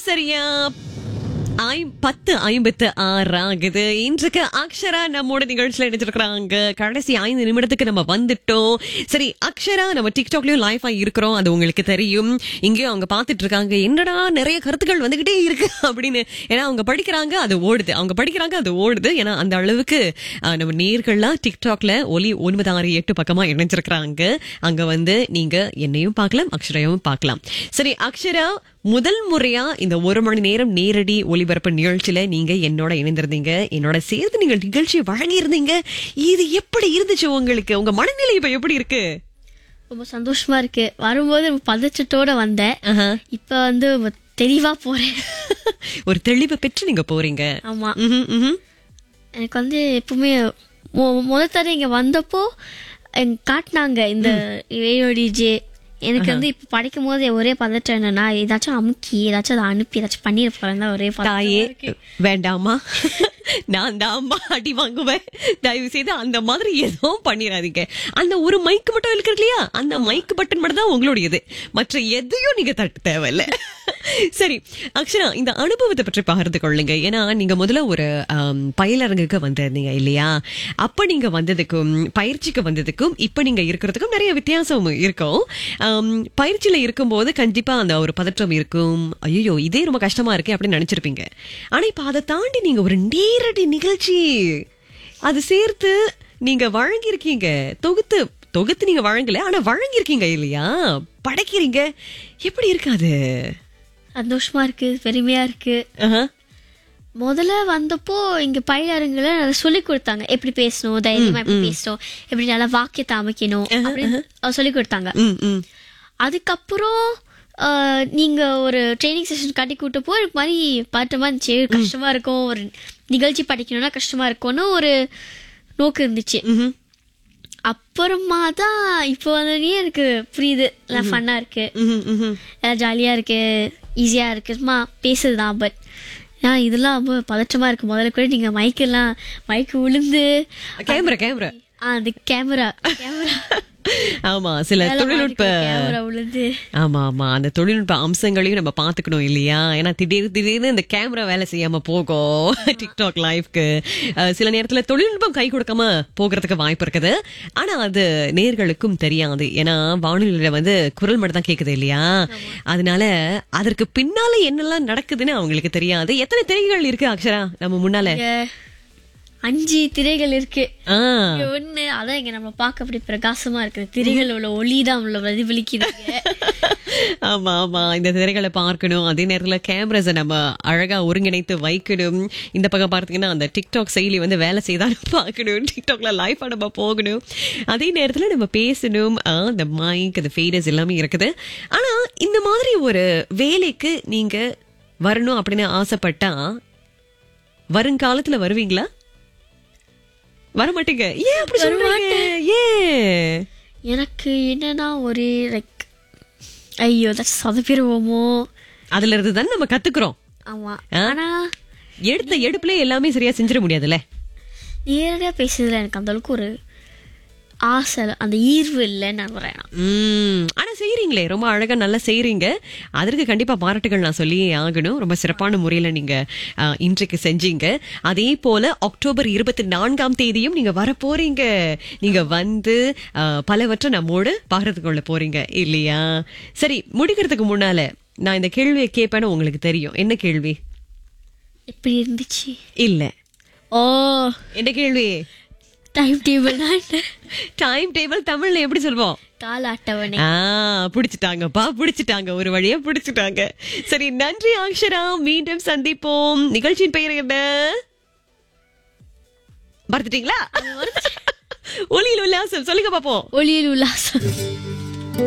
சரியா ஐம் பத்து ஐம்பத்து ஆறு ஆகுது இன்றைக்கு அக்ஷரா நம்மோட நிகழ்ச்சியில இணைச்சிருக்கிறாங்க கடைசி ஐந்து நிமிடத்துக்கு நம்ம வந்துட்டோம் சரி அக்ஷரா நம்ம டிக்டாக்லயும் லைஃபா இருக்கிறோம் அது உங்களுக்கு தெரியும் இங்கேயும் அவங்க பார்த்துட்டு இருக்காங்க என்னடா நிறைய கருத்துக்கள் வந்துகிட்டே இருக்கு அப்படின்னு ஏன்னா அவங்க படிக்கிறாங்க அது ஓடுது அவங்க படிக்கிறாங்க அது ஓடுது ஏன்னா அந்த அளவுக்கு அஹ், நம்ம நேர்கள்லாம் டிக்டாக்ல ஒலி ஒன்பது ஆறு எட்டு பக்கமா இணைஞ்சிருக்கிறாங்க அங்க வந்து நீங்க என்னையும் பார்க்கலாம் அக்ஷரையும் பார்க்கலாம் சரி அக்ஷரா முதல் முறையா இந்த ஒரு மணி நேரம் நேரடி ஒளிபரப்பு நிகழ்ச்சியில நீங்க என்னோட இணைந்திருந்தீங்க என்னோட சேர்த்து நீங்க நிகழ்ச்சியை வழங்கியிருந்தீங்க இது எப்படி இருந்துச்சு உங்களுக்கு உங்க மனநிலை இப்ப எப்படி இருக்கு ரொம்ப சந்தோஷமா இருக்கு வரும்போது ரொம்ப பதற்றத்தோட வந்தேன் ஆஹா. இப்ப வந்து ரொம்ப தெளிவா போறேன் ஒரு தெளிவை பெற்று நீங்க போறீங்க ஆமா ம்ஹும், ம்ஹும். எனக்கு வந்து எப்பவுமே மொ- முத தடவை இங்க வந்தப்போ எங்க காட்டினாங்க இந்த ரேடியோ டிஜே எனக்கு வந்து இப்ப படிக்கும் போது ஒரே பதட்டம் என்னன்னா ஏதாச்சும் அமுக்கி ஏதாச்சும் அதை அனுப்பி ஏதாச்சும் பண்ணிட போறேன் தான் ஒரே பதட்டமா தாயே இருக்கு. வேண்டாமா நான் தான் அம்மா அடி வாங்குவேன் தயவு செய்து அந்த மாதிரி எதுவும் பண்ணிடாதீங்க அந்த ஒரு மைக் மட்டும் இருக்கு இல்லையா அந்த மைக் பட்டன் மட்டும் தான் உங்களுடையது மற்ற எதையும் நீங்க தட்ட தேவையில்ல சரி அக்ஷரா இந்த அனுபவத்தை பற்றி பகிர்ந்து கொள்ளுங்க ஏன்னா நீங்க முதல்ல ஒரு ஆம், பயிலரங்குக்கு வந்திருந்தீங்க இல்லையா அப்ப நீங்க வந்ததுக்கும் பயிற்சிக்கு வந்ததுக்கும் இப்ப நீங்க இருக்கிறதுக்கும் நிறைய வித்தியாசம் இருக்கும் ஆம், பயிற்சியில இருக்கும்போது கண்டிப்பா அந்த ஒரு பதற்றம் இருக்கும் ஐயோ இதே ரொம்ப கஷ்டமா இருக்கே அப்படின்னு நினைச்சிருப்பீங்க ஆனா இப்ப அதை தாண்டி நீங்க ஒரு நேரடி நிகழ்ச்சி அது சேர்த்து நீங்க வழங்கியிருக்கீங்க தொகுத்து தொகுத்து நீங்க வழங்கல ஆனா வழங்கியிருக்கீங்க இல்லையா படைக்கிறீங்க எப்படி இருக்காது சந்தோஷமா இருக்கு பெருமையா இருக்கு முதல்ல வந்தப்போ இங்க பயிலரங்குல நல்லா சொல்லி கொடுத்தாங்க எப்படி பேசணும் தைரியமா எப்படி பேசணும் எப்படி நல்லா வாக்கியத்தை அமைக்கணும் அப்படின்னு சொல்லி கொடுத்தாங்க ம் ம் அதுக்கப்புறம் ஆஹ், நீங்க ஒரு ட்ரைனிங் செஷன் கட்டி கூட்டு போ எனக்கு மாதிரி பதட்டமா இருந்துச்சு கஷ்டமா இருக்கும் ஒரு நிகழ்ச்சி படிக்கணும்னா கஷ்டமா இருக்கும்னு ஒரு நோக்கு இருந்துச்சு ம்ஹும். அப்புறமா தான் இப்போ வந்து எனக்கு புரியுது எல்லாம் ஃபன்னா இருக்கு ம்ஹும், ம்ஹும். எல்லாம் ஜாலியா இருக்கு ஈஸியா இருக்கு சும்மா பேசுதுதான் பட் நான் இதெல்லாம் ரொம்ப பதற்றமா இருக்கு முதல்ல கூட நீங்க மைக்கெல்லாம் மைக்கு விழுந்து கேமரா கேமரா ஆ, அந்த கேமரா கேமரா ஆமா சில தொழில்நுட்ப கேமரா விழுந்து ஆமா ஆமா அந்த தொழில்நுட்ப அம்சங்களையும் நம்ம பாத்துக்கணும் இல்லையா ஏன்னா திடீர் திடீர்னு இந்த கேமரா வேலை செய்யாம போகும் டிக்டாக் லைவ்க்கு சில நேரத்துல தொழில்நுட்பம் கை கொடுக்காம போகிறதுக்கு வாய்ப்பு இருக்குது ஆனா அது நேர்களுக்கும் தெரியாது ஏன்னா வானொலியில வந்து குரல் மட்டும் தான் கேக்குது இல்லையா அதனால அதற்கு பின்னால என்னெல்லாம் நடக்குதுன்னு அவங்களுக்கு தெரியாது எத்தனை திரைகள் இருக்கு அக்ஷரா நம்ம முன்னால இங்க அஞ்சு திரைகள் இருக்கு ஆ இங்க ஒண்ணு அதான் இங்க நம்ம பார்க்க அப்படி பிரகாசமா இருக்கு திரைகள் உள்ள ஒளி தான் உள்ள பிரதிபலிக்குது ஆமா ஆமா இந்த திரைகளை பார்க்கணும் அதே நேரத்துல கேமராஸை நம்ம அழகா ஒருங்கிணைத்து வைக்கணும் இந்த பக்கம் பார்த்தீங்கன்னா அந்த டிக்டாக் செயலி வந்து வேலை செய்தாலும் பார்க்கணும் டிக்டாக்ல லைஃபா நம்ம போகணும் அதே நேரத்துல நம்ம பேசணும் ஆ, இந்த மைக் அந்த ஃபேடஸ் எல்லாமே இருக்குது ஆனா இந்த மாதிரி ஒரு வேலைக்கு நீங்க வரணும் அப்படின்னு ஆசைப்பட்டா வருங்காலத்துல வருவீங்களா வர மாட்டீங்க ஏன் அப்படி சொல்றீங்க ஏன் எனக்கு என்னன்னா ஒரே லைக் ஐயோ ஏதாச்சும் சொதப்பிடுவோமோ அதுல இருந்து தானே நம்ம கத்துக்கிறோம் ஆமா ஆ? ஆனா எடுத்த எடுப்புல எல்லாமே சரியா செஞ்சிட முடியாதுல்ல நேரடியா பேசுறதுல எனக்கு அந்த அளவுக்கு ஒரு ஆசை இல்ல, அந்த ஈர்வு இல்லைன்னு நான் வரேன் உம் ஆனா செய்றீங்களே ரொம்ப அழகா நல்லா செய்றீங்க அதற்கு கண்டிப்பா பாராட்டுகள் நான் சொல்லியே ஆகணும் ரொம்ப சிறப்பான முறையில நீங்க ஆ, இன்றைக்கு செஞ்சீங்க அதே போல அக்டோபர் இருபத்தி நான்காம் தேதியும் நீங்க வர போறீங்க நீங்க வந்து ஆ, பலவற்றை நம்மோடு பகிர்ந்து கொள்ள போறீங்க இல்லையா சரி முடிக்கிறதுக்கு முன்னால நான் இந்த கேள்வியை கேட்பேன்னு உங்களுக்கு தெரியும் என்ன கேள்வி எப்படி இருந்துச்சு இல்ல ஓ என்ன கேள்வி டைம் டேபிள் டைம் டேபிள் தமிழ்ல எப்படி சொல்வோம் கால அட்டவணை ஆ பிடிச்சிட்டாங்கப்பா பிடிச்சிட்டாங்க ஒரு வழியா பிடிச்சிட்டாங்க சரி நன்றி அக்ஷரா மீண்டும் சந்திப்போம் நிகழ்ச்சியின் பெயர் என்ன மறந்துட்டீங்களா ஒளியில் உல்லாசம் சொல்லுங்க பாப்போம் ஒளியில் உல்லாசம்